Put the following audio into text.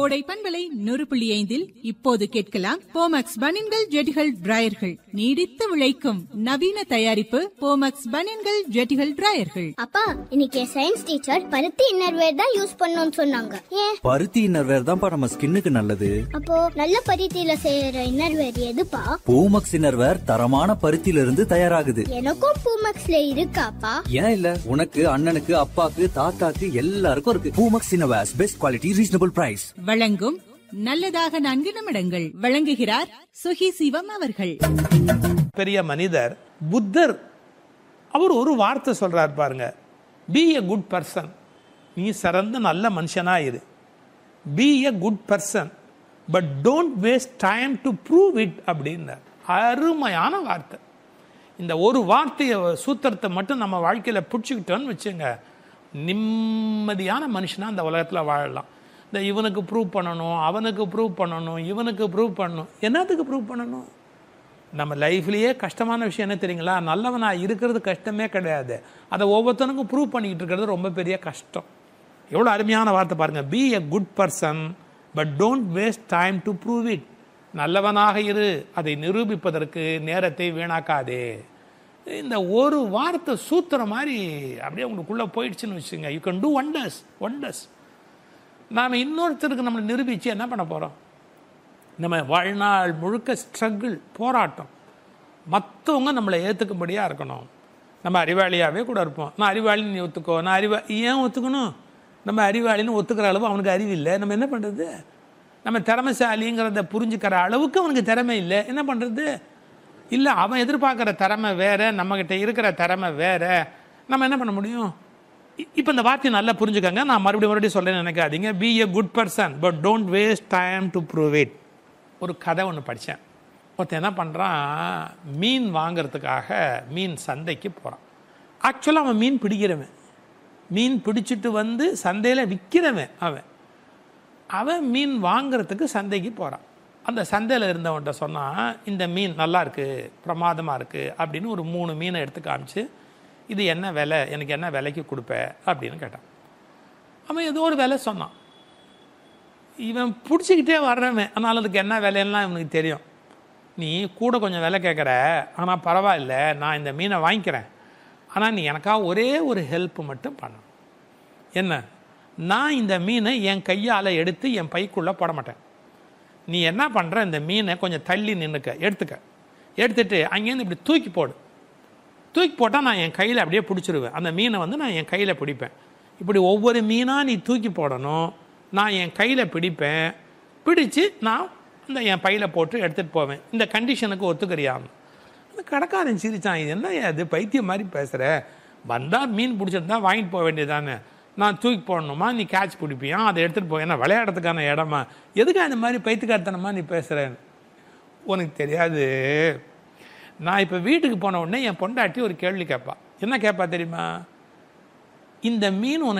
கோடை பண்பலை நூறு புள்ளி ஐந்தில் இப்போது கேட்கலாம் போமக்ஸ் பனின்கள் ஜெட்டிகள் டிராயர்கள் நீடித்து உழைக்கும் நவீன தயாரிப்பு போமக்ஸ் பனின்கள் ஜெட்டிகள் டிராயர்கள் அப்பா இன்னைக்கு சயின்ஸ் டீச்சர் பருத்தி இன்னர்வேர் தான் யூஸ் பண்ணணும்னு சொன்னாங்க ஏன் பருத்தி இன்னர்வேர் தான்ப்பா நம்ம ஸ்கின்னுக்கு நல்லது அப்போ நல்ல பருத்தியில செய்யற இன்னர்வேர் எதுப்பா பூமக்ஸ் இன்னர்வேர் தரமான பருத்தியில இருந்து தயாராகுது எனக்கும் பூமக்ஸ்ல இருக்காப்பா ஏன் இல்ல உனக்கு அண்ணனுக்கு அப்பாக்கு தாத்தாக்கு எல்லாருக்கும் இருக்கு Poomex innerwears best quality reasonable price வழங்கும் நல்லதாக நான்கு நிமிடங்கள் வழங்குகிறார் சுகி சிவம் அவர்கள் பெரிய மனிதர் புத்தர் அவர் ஒரு வார்த்தை சொல்றார் பாருங்க பி எ குட் பர்சன் நீ சிறந்த நல்ல மனுஷனா இரு be a good person but don't waste time to prove it அப்படின்னார் அருமையான வார்த்தை இந்த ஒரு வார்த்தையை சூத்திரத்தை மட்டும் நம்ம வாழ்க்கையில் பிடிச்சிக்கிட்டோன்னு வச்சுங்க நிம்மதியான மனுஷனா அந்த உலகத்தில் வாழலாம் இந்த இவனுக்கு ப்ரூவ் பண்ணணும் அவனுக்கு ப்ரூவ் பண்ணணும் இவனுக்கு ப்ரூவ் பண்ணணும் என்னத்துக்கு ப்ரூவ் பண்ணணும் நம்ம லைஃப்லேயே கஷ்டமான விஷயம் என்ன தெரியுங்களா நல்லவனா இருக்கிறது கஷ்டமே கிடையாது அதை ஒவ்வொருத்தனுக்கும் ப்ரூவ் பண்ணிக்கிட்டு இருக்கிறது ரொம்ப பெரிய கஷ்டம் எவ்வளோ அருமையான வார்த்தை பாருங்கள் be a good person but don't waste time to prove it நல்லவனாக இரு அதை நிரூபிப்பதற்கு நேரத்தை வீணாக்காதே இந்த ஒரு வார்த்தை சூத்திரம் மாதிரி அப்படியே உங்களுக்குள்ளே போயிடுச்சுன்னு வச்சுங்க you can do wonders wonders நாம் இன்னொருத்தருக்கு நம்மளை நிரூபித்து என்ன பண்ண போகிறோம் நம்ம வாழ்நாள் முழுக்க ஸ்ட்ரகிள் போராட்டம் மற்றவங்க நம்மளை ஏற்றுக்கும்படியாக இருக்கணும் நம்ம அறிவாளியாகவே கூட இருப்போம் நான் அறிவாளின்னு நீ ஒத்துக்கோ நான் அறிவா ஏன் ஒத்துக்கணும் நம்ம அறிவாளின்னு ஒத்துக்கிற அளவு அவனுக்கு அறிவு இல்லை நம்ம என்ன பண்ணுறது நம்ம திறமைசாலிங்கிறத புரிஞ்சுக்கிற அளவுக்கு அவனுக்கு திறமை இல்லை என்ன பண்ணுறது இல்லை அவன் எதிர்பார்க்குற திறமை வேற நம்மக்கிட்ட இருக்கிற திறமை வேற நம்ம என்ன பண்ண முடியும் இப்போ இந்த வார்த்தையை நல்லா புரிஞ்சுக்கங்க நான் மறுபடியும் மறுபடியும் சொல்ல நினைக்காதீங்க be a good person but don't waste time to prove it ஒரு கதை ஒன்று படித்தேன் ஒருத்தன் என்ன பண்ணுறான் மீன் வாங்கிறதுக்காக மீன் சந்தைக்கு போகிறான் ஆக்சுவலாக அவன் மீன் பிடிக்கிறவன் மீன் பிடிச்சிட்டு வந்து சந்தையில் விற்கிறவன் அவன் அவன் மீன் வாங்குறதுக்கு சந்தைக்கு போகிறான் அந்த சந்தையில் இருந்தவன்கிட்ட சொன்னான் இந்த மீன் நல்லா இருக்குது பிரமாதமாக இருக்குது அப்படின்னு ஒரு மூணு மீனை எடுத்து காமிச்சு இது என்ன விலை எனக்கு என்ன விலைக்கு கொடுப்ப அப்படின்னு கேட்டான் அவன் ஏதோ ஒரு விலை சொன்னான் இவன் பிடிச்சிக்கிட்டே வர்றவன் ஆனால் அதுக்கு என்ன விலையெல்லாம் இவனுக்கு தெரியும் நீ கூட கொஞ்சம் விலை கேட்குற ஆனால் பரவாயில்ல நான் இந்த மீனை வாங்கிக்கிறேன் ஆனால் நீ எனக்காக ஒரே ஒரு ஹெல்ப் மட்டும் பண்ணணும் என்ன நான் இந்த மீனை என் கையால் எடுத்து என் பைக்குள்ளே போட மாட்டேன் நீ என்ன பண்ணுற இந்த மீனை கொஞ்சம் தள்ளி நின்றுக்க எடுத்துக்க எடுத்துட்டு அங்கேருந்து இப்படி தூக்கி போடு தூக்கி போட்டால் நான் என் கையில் அப்படியே பிடிச்சிருவேன் அந்த மீனை வந்து நான் என் கையில் பிடிப்பேன் இப்படி ஒவ்வொரு மீனாக நீ தூக்கி போடணும் நான் என் கையில் பிடிப்பேன் பிடிச்சு நான் இந்த என் பையில் போட்டு எடுத்துகிட்டு போவேன் இந்த கண்டிஷனுக்கு ஒத்துக்கிறியான்னு அந்த கடைக்காரன் சிரிச்சான் இது என்ன அது பைத்தியம் மாதிரி பேசுகிற வந்தால் மீன் பிடிச்சிருந்தா வாங்கிட்டு போக வேண்டியதானே நான் தூக்கி போடணுமா நீ கேட்ச் பிடிப்பியா அதை எடுத்துகிட்டு போய் என்ன விளையாடுறதுக்கான இடமா எதுக்கு அந்த மாதிரி பைத்தியக்காரத்தனமா நீ பேசுகிறேன்னு உனக்கு தெரியாது நான் இப்போ வீட்டுக்கு போன உடனே என் பொண்டாட்டி ஒரு கேள்வி கேட்பா என்ன கேட்பா தெரியுமா இந்த மீன் உனக்கு